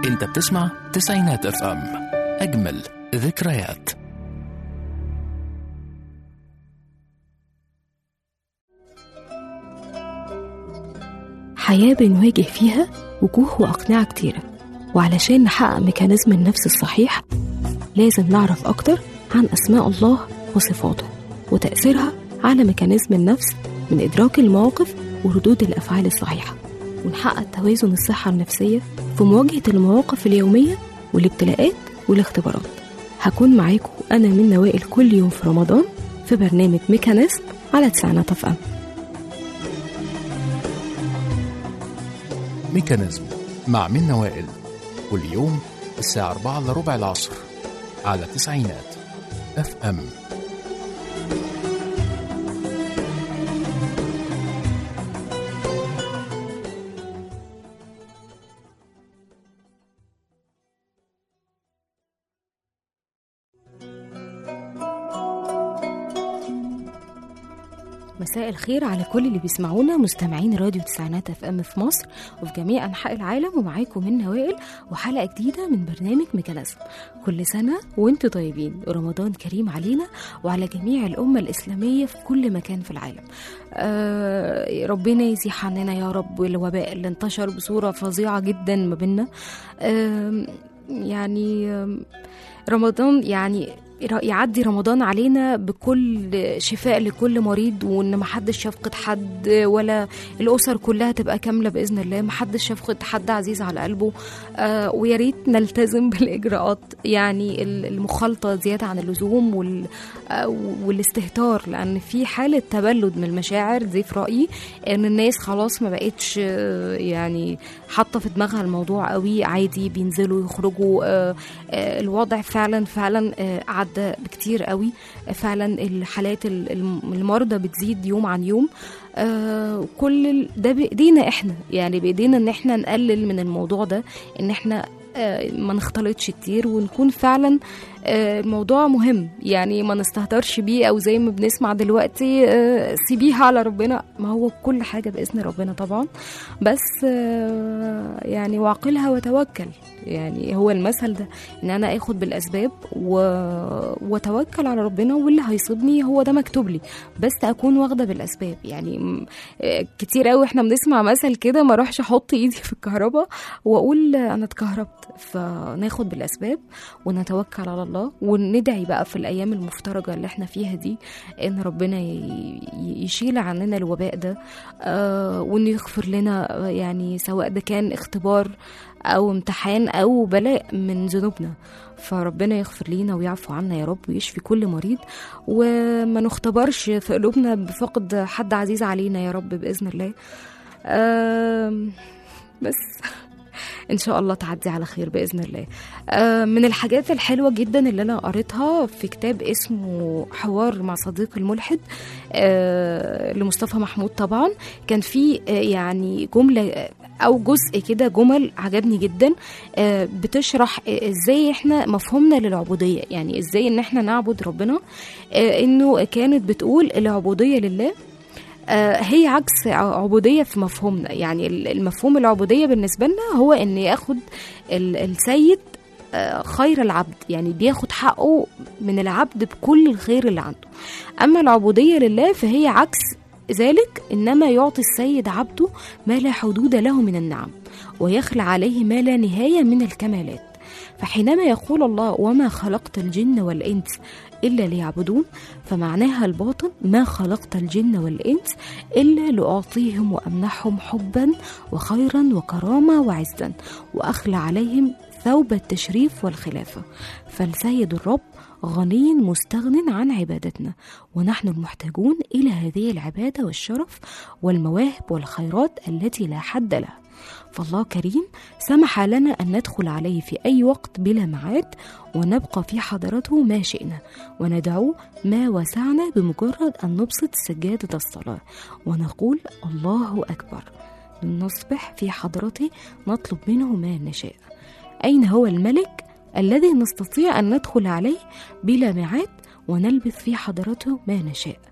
انت بتسمع تسعينات اف ام اجمل ذكريات حياة بنواجه فيها وجوه وأقنعة كتيرة وعلشان نحقق ميكانيزم النفس الصحيح لازم نعرف أكتر عن أسماء الله وصفاته وتأثيرها على ميكانيزم النفس من إدراك المواقف وردود الأفعال الصحيحة ونحقق توازن الصحة النفسية في مواجهة المواقف اليومية والابتلاءات والاختبارات هكون معاكم أنا من نوائل كل يوم في رمضان في برنامج ميكانيزم على تسعينات اف ام ميكانيزم مع من وائل كل يوم الساعة 4 إلا ربع العصر على تسعينات اف ام مساء الخير على كل اللي بيسمعونا مستمعين راديو تسعينات اف ام في مصر وفي جميع انحاء العالم ومعاكم من نوائل وحلقه جديده من برنامج ميكانيزم كل سنه وانتم طيبين ورمضان كريم علينا وعلى جميع الامه الاسلاميه في كل مكان في العالم آه ربنا يزيح عننا يا رب الوباء اللي انتشر بصوره فظيعه جدا ما بينا آه يعني آه رمضان يعني يعدي رمضان علينا بكل شفاء لكل مريض وان محدش يفقد حد ولا الاسر كلها تبقى كامله باذن الله محدش يفقد حد عزيز على قلبه آه ويا ريت نلتزم بالاجراءات يعني المخالطه زياده عن اللزوم وال آه والاستهتار لان في حاله تبلد من المشاعر دي في رايي ان الناس خلاص ما بقتش آه يعني حاطه في دماغها الموضوع قوي عادي بينزلوا يخرجوا آه آه الوضع فعلا فعلا آه عدى بكتير قوي فعلا الحالات المرضى بتزيد يوم عن يوم آه كل ده بايدينا احنا يعني بايدينا ان احنا نقلل من الموضوع ده ان احنا آه ما نختلطش كتير ونكون فعلا آه الموضوع مهم يعني ما نستهترش بيه او زي ما بنسمع دلوقتي آه سيبيها على ربنا ما هو كل حاجه باذن ربنا طبعا بس آه يعني واعقلها وتوكل يعني هو المثل ده ان انا اخد بالاسباب و... واتوكل على ربنا واللي هيصيبني هو ده مكتوب لي بس اكون واخده بالاسباب يعني كتير قوي احنا بنسمع مثل كده ما اروحش احط ايدي في الكهرباء واقول انا اتكهربت فناخد بالاسباب ونتوكل على الله وندعي بقى في الايام المفترجه اللي احنا فيها دي ان ربنا يشيل عننا الوباء ده آه وانه يغفر لنا يعني سواء ده كان اختبار او امتحان او بلاء من ذنوبنا فربنا يغفر لينا ويعفو عنا يا رب ويشفي كل مريض وما نختبرش في قلوبنا بفقد حد عزيز علينا يا رب باذن الله بس ان شاء الله تعدي على خير باذن الله من الحاجات الحلوه جدا اللي انا قريتها في كتاب اسمه حوار مع صديق الملحد لمصطفى محمود طبعا كان في يعني جمله او جزء كده جمل عجبني جدا بتشرح ازاي احنا مفهومنا للعبوديه يعني ازاي ان احنا نعبد ربنا انه كانت بتقول العبوديه لله هي عكس عبوديه في مفهومنا يعني المفهوم العبوديه بالنسبه لنا هو ان ياخد السيد خير العبد يعني بياخد حقه من العبد بكل الخير اللي عنده اما العبوديه لله فهي عكس ذلك انما يعطي السيد عبده ما لا حدود له من النعم ويخلع عليه ما لا نهايه من الكمالات فحينما يقول الله وما خلقت الجن والانس الا ليعبدون فمعناها الباطن ما خلقت الجن والانس الا لاعطيهم وامنحهم حبا وخيرا وكرامه وعزا واخلع عليهم ثوب التشريف والخلافه فالسيد الرب غني مستغن عن عبادتنا ونحن المحتاجون الى هذه العباده والشرف والمواهب والخيرات التي لا حد لها فالله كريم سمح لنا ان ندخل عليه في اي وقت بلا معاد ونبقى في حضرته ما شئنا وندعوه ما وسعنا بمجرد ان نبسط سجاده الصلاه ونقول الله اكبر نصبح في حضرته نطلب منه ما نشاء اين هو الملك الذي نستطيع أن ندخل عليه بلا ميعاد ونلبث في حضرته ما نشاء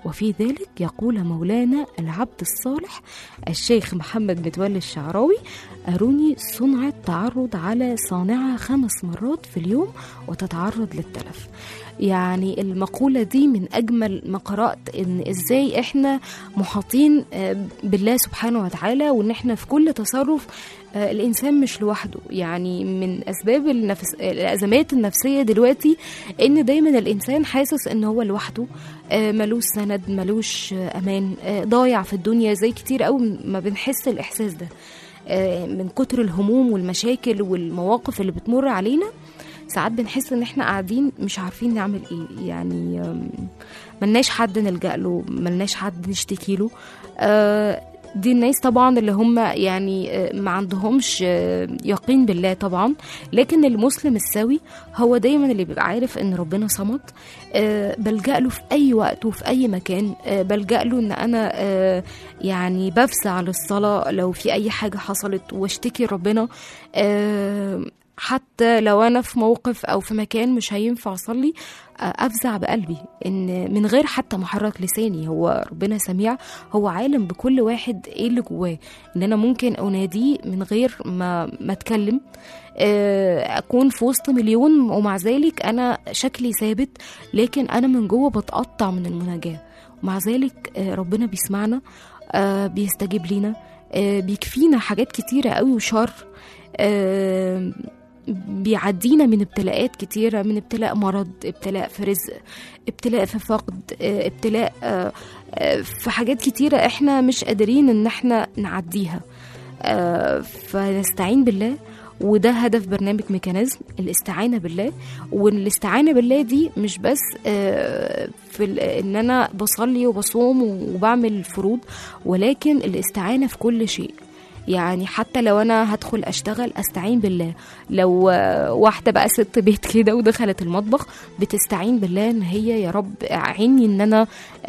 وفي ذلك يقول مولانا العبد الصالح الشيخ محمد متولي الشعراوي أروني صنع التعرض على صانعة خمس مرات في اليوم وتتعرض للتلف يعني المقولة دي من أجمل ما قرأت إن إزاي إحنا محاطين آه، بالله سبحانه وتعالى وإن إحنا في كل تصرف آه، الإنسان مش لوحده يعني من أسباب النفس... الأزمات النفسية دلوقتي إن دايما الإنسان حاسس إن هو لوحده آه، ملوش سند ملوش آه، أمان آه، ضايع في الدنيا زي كتير قوي ما بنحس الإحساس ده آه، من كتر الهموم والمشاكل والمواقف اللي بتمر علينا ساعات بنحس ان احنا قاعدين مش عارفين نعمل ايه يعني آم، ملناش حد نلجأ له ملناش حد نشتكي له آه، دي الناس طبعا اللي هم يعني آه، ما عندهمش آه، يقين بالله طبعا لكن المسلم السوي هو دايما اللي بيبقى عارف ان ربنا صمد آه، بلجأ له في اي وقت وفي اي مكان آه، بلجأ له ان انا آه، يعني بفزع للصلاة لو في اي حاجة حصلت واشتكي ربنا آه، حتى لو انا في موقف او في مكان مش هينفع اصلي آه، افزع بقلبي ان من غير حتى محرك لساني هو ربنا سميع هو عالم بكل واحد ايه اللي جواه ان انا ممكن اناديه من غير ما ما اتكلم آه، اكون في وسط مليون ومع ذلك انا شكلي ثابت لكن انا من جوه بتقطع من المناجاه ومع ذلك آه، ربنا بيسمعنا آه، بيستجيب لينا آه، بيكفينا حاجات كتيرة قوي وشر آه، بيعدينا من ابتلاءات كتيرة من ابتلاء مرض ابتلاء في رزق ابتلاء في فقد آه، ابتلاء آه، آه، في حاجات كتيرة احنا مش قادرين ان احنا نعديها آه، فنستعين بالله وده هدف برنامج ميكانيزم الاستعانة بالله والاستعانة بالله دي مش بس آه، في ال- ان انا بصلي وبصوم وبعمل فروض ولكن الاستعانة في كل شيء يعني حتى لو انا هدخل اشتغل استعين بالله لو آه، واحده بقى ست بيت كده ودخلت المطبخ بتستعين بالله ان هي يا رب اعيني ان انا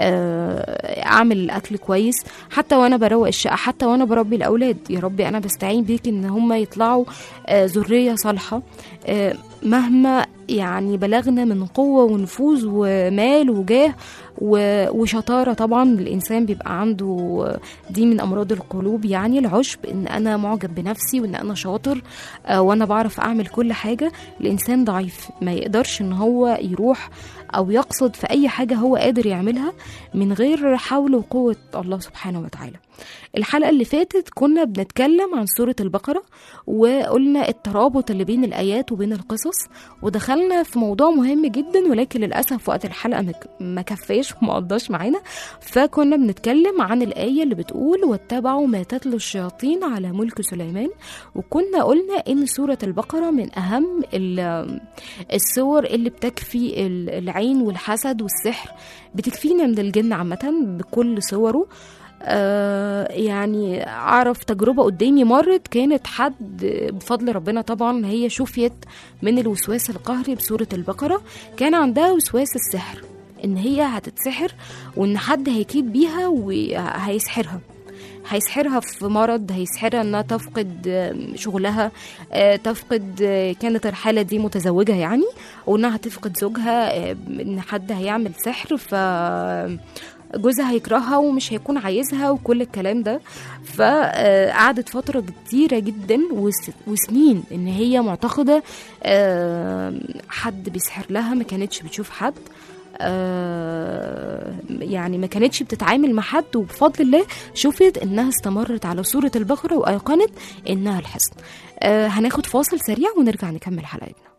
آه، اعمل الاكل كويس حتى وانا بروق الشقه حتى وانا بربي الاولاد يا رب انا بستعين بيك ان هم يطلعوا آه، ذريه صالحه آه، مهما يعني بلغنا من قوه ونفوذ ومال وجاه و- وشطاره طبعا الانسان بيبقى عنده دي من امراض القلوب يعني العشب ان انا معجب بنفسي وان انا شاطر آه، وانا بعرف اعمل كل حاجه الانسان ضعيف ما يقدرش ان هو يروح او يقصد في اي حاجه هو قادر يعملها من غير حول وقوه الله سبحانه وتعالى الحلقه اللي فاتت كنا بنتكلم عن سوره البقره وقلنا الترابط اللي بين الايات وبين القصص ودخلنا في موضوع مهم جدا ولكن للاسف وقت الحلقه مك- ما كفاش وما قضاش معانا فكنا بنتكلم عن الايه اللي بتقول واتبعوا ما تتلو الشياطين على ملك سليمان وكنا قلنا ان سوره البقره من اهم ال- الصور اللي بتكفي ال- العين والحسد والسحر بتكفينا من الجن عامه بكل صوره آه يعني اعرف تجربه قدامي مرت كانت حد بفضل ربنا طبعا هي شفيت من الوسواس القهري بسوره البقره كان عندها وسواس السحر ان هي هتتسحر وان حد هيكيد بيها وهيسحرها هيسحرها في مرض هيسحرها انها تفقد آه، شغلها آه، تفقد آه، كانت الحاله دي متزوجه يعني وانها هتفقد زوجها آه، ان حد هيعمل سحر ف جوزها هيكرهها ومش هيكون عايزها وكل الكلام ده فقعدت فترة كتيرة جدا وس- وسنين ان هي معتقدة آه، حد بيسحر لها ما كانتش بتشوف حد آه، يعني ما كانتش بتتعامل مع حد وبفضل الله شفت انها استمرت على سورة البقرة وايقنت انها الحصن آه، هناخد فاصل سريع ونرجع نكمل حلقتنا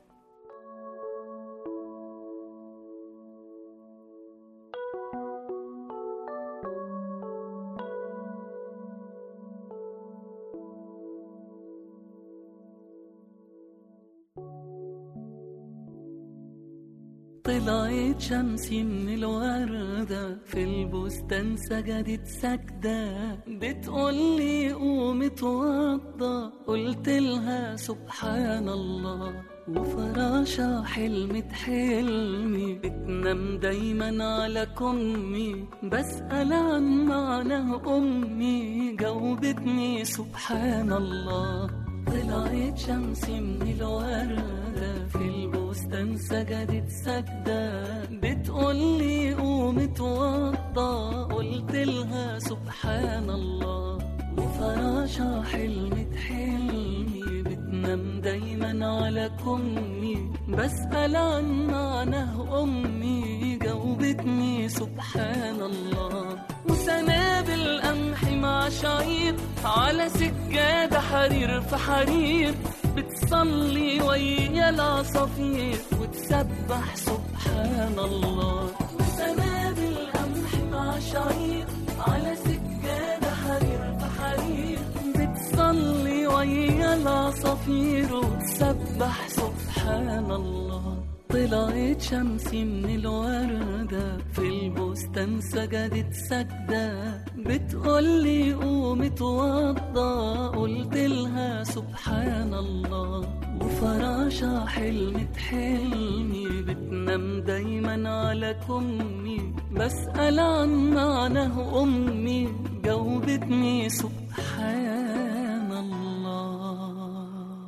طلعت شمسي من الوردة في البستان سجدت سجدة بتقولي قوم اتوضى قلت لها سبحان الله وفراشة حلمت حلمي بتنام دايما على كمي بسأل عن معناه أمي جاوبتني سبحان الله طلعت شمسي من الوردة في البستان سجدت سجدة بتقولي قوم اتوضى اتوضى قلت لها سبحان الله وفراشة حلمت حلمي بتنام دايما على كمي بسأل عن معناه أمي جاوبتني سبحان الله وسنابل قمح مع شعير على سجادة حرير في حرير بتصلي ويا العصافير وتسبح سبحان الله سنابل قمح مع شعير على سجادة حرير في حرير بتصلي ويا العصافير وتسبح سبحان الله طلعت شمسي من الوردة في البستان سجدت سجدة بتقولي قوم اتوضى قلت لها سبحان الله وفراشة حلمت حلمي بتنام دايما على كمي بسأل عن معناه أمي جاوبتني سبحان الله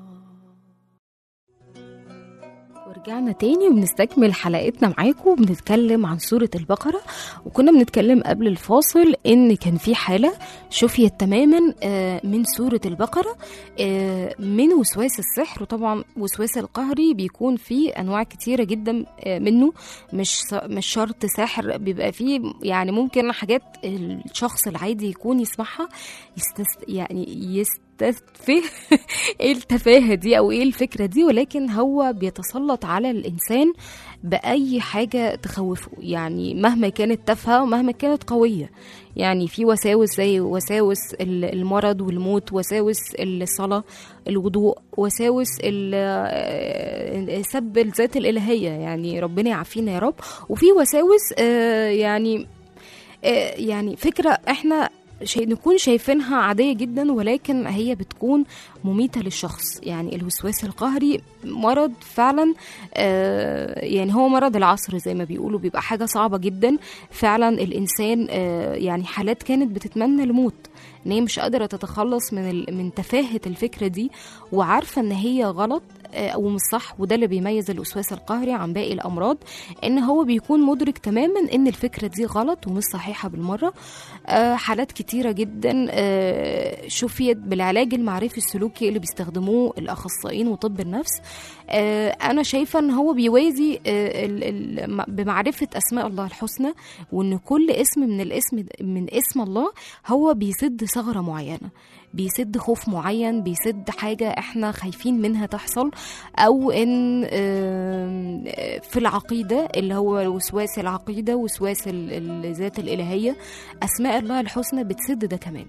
ورجعنا تاني وبنستكمل حلقتنا معاكم وبنتكلم عن سورة البقرة وكنا بنتكلم قبل الفاصل إن كان في حالة شفيت تماما آه، من سورة البقرة آه، من وسواس السحر وطبعا وسواس القهري بيكون فيه أنواع كتيرة جدا آه، منه مش مش شرط سحر بيبقى فيه يعني ممكن حاجات الشخص العادي يكون يسمعها يستس يعني يستفه ايه التفاهه دي او ايه الفكره دي ولكن هو بيتسلط على الانسان باي حاجه تخوفه يعني مهما كانت تافهه ومهما كانت قويه يعني في وساوس زي وساوس ال- المرض والموت وساوس الصلاه الوضوء وساوس ال- آه، سب الذات الالهيه يعني ربنا يعافينا يا رب وفي وساوس آه، يعني آه، يعني فكره احنا شيء نكون شايفينها عادية جدا ولكن هي بتكون مميتة للشخص يعني الوسواس القهري مرض فعلا آه، يعني هو مرض العصر زي ما بيقولوا بيبقى حاجة صعبة جدا فعلا الإنسان آه، يعني حالات كانت بتتمنى الموت ان هي مش قادرة تتخلص من ال... من تفاهة الفكرة دي وعارفة ان هي غلط آه، ومش صح وده اللي بيميز الوسواس القهري عن باقي الامراض ان هو بيكون مدرك تماما ان الفكره دي غلط ومش صحيحه بالمره آه، حالات كتيره جدا آه، شفيت بالعلاج المعرفي السلوكي اللي بيستخدموه الاخصائيين وطب النفس آه، انا شايفه ان هو بيوازي آه، ال- ال- م- بمعرفه اسماء الله الحسنى وان كل اسم من الاسم من اسم الله هو بيسد ثغره معينه بيسد خوف معين بيسد حاجة احنا خايفين منها تحصل او ان آم، في العقيدة اللي هو وسواس العقيدة وسواس ال- الذات الإلهية أسماء الله الحسنى بتسد ده كمان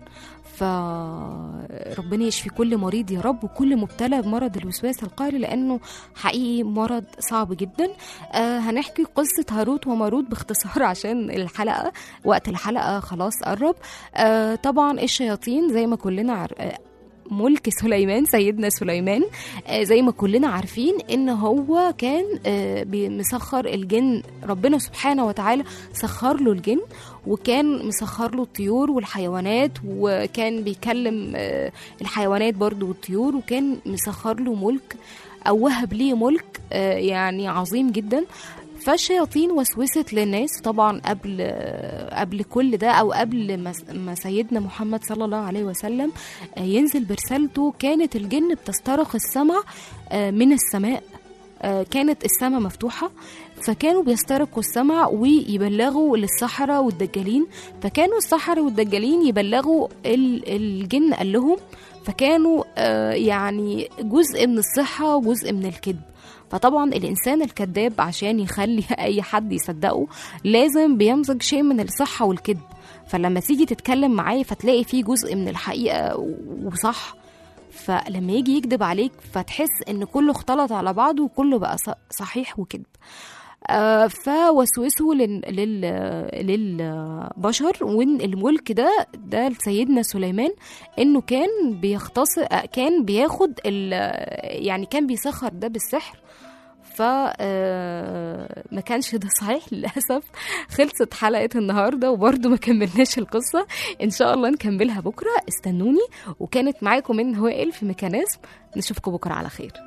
فربنا يشفي كل مريض يا رب وكل مبتلى بمرض الوسواس القهري لأنه حقيقي مرض صعب جدا آه هنحكي قصة هاروت وماروت باختصار عشان الحلقة وقت الحلقة خلاص قرب آه طبعا الشياطين زي ما كلنا عر... آه، ملك سليمان سيدنا سليمان آه، زي ما كلنا عارفين ان هو كان آه، بي- مسخر الجن ربنا سبحانه وتعالى سخر له الجن وكان مسخر له الطيور والحيوانات وكان بيكلم آه، الحيوانات برضو والطيور وكان مسخر له ملك او وهب ليه ملك آه، يعني عظيم جدا فالشياطين وسوست للناس طبعا قبل قبل كل ده او قبل ما ما سيدنا محمد صلى الله عليه وسلم آه، ينزل برسالته كانت الجن بتسترق السمع آه، من السماء آه، كانت السماء مفتوحة فكانوا بيسترقوا السمع ويبلغوا للسحرة والدجالين فكانوا السحرة والدجالين يبلغوا ال- الجن قال لهم فكانوا آه، يعني جزء من الصحة وجزء من الكذب فطبعا الإنسان الكذاب عشان يخلي أي حد يصدقه لازم بيمزج شيء من الصحة والكذب فلما تيجي تتكلم معاه فتلاقي فيه جزء من الحقيقة وصح فلما يجي يكذب عليك فتحس ان كله اختلط على بعضه وكله بقى ص- صحيح وكذب آه، فوسوسوا لل... لل... للبشر وان الملك ده ده لسيدنا سليمان انه كان بيختص آه، كان بياخد ال... يعني كان بيسخر ده بالسحر ف آه، ما كانش ده صحيح للاسف خلصت حلقه النهارده وبرده ما كملناش القصه ان شاء الله نكملها بكره استنوني وكانت معاكم من وائل في ميكانيزم نشوفكم بكره على خير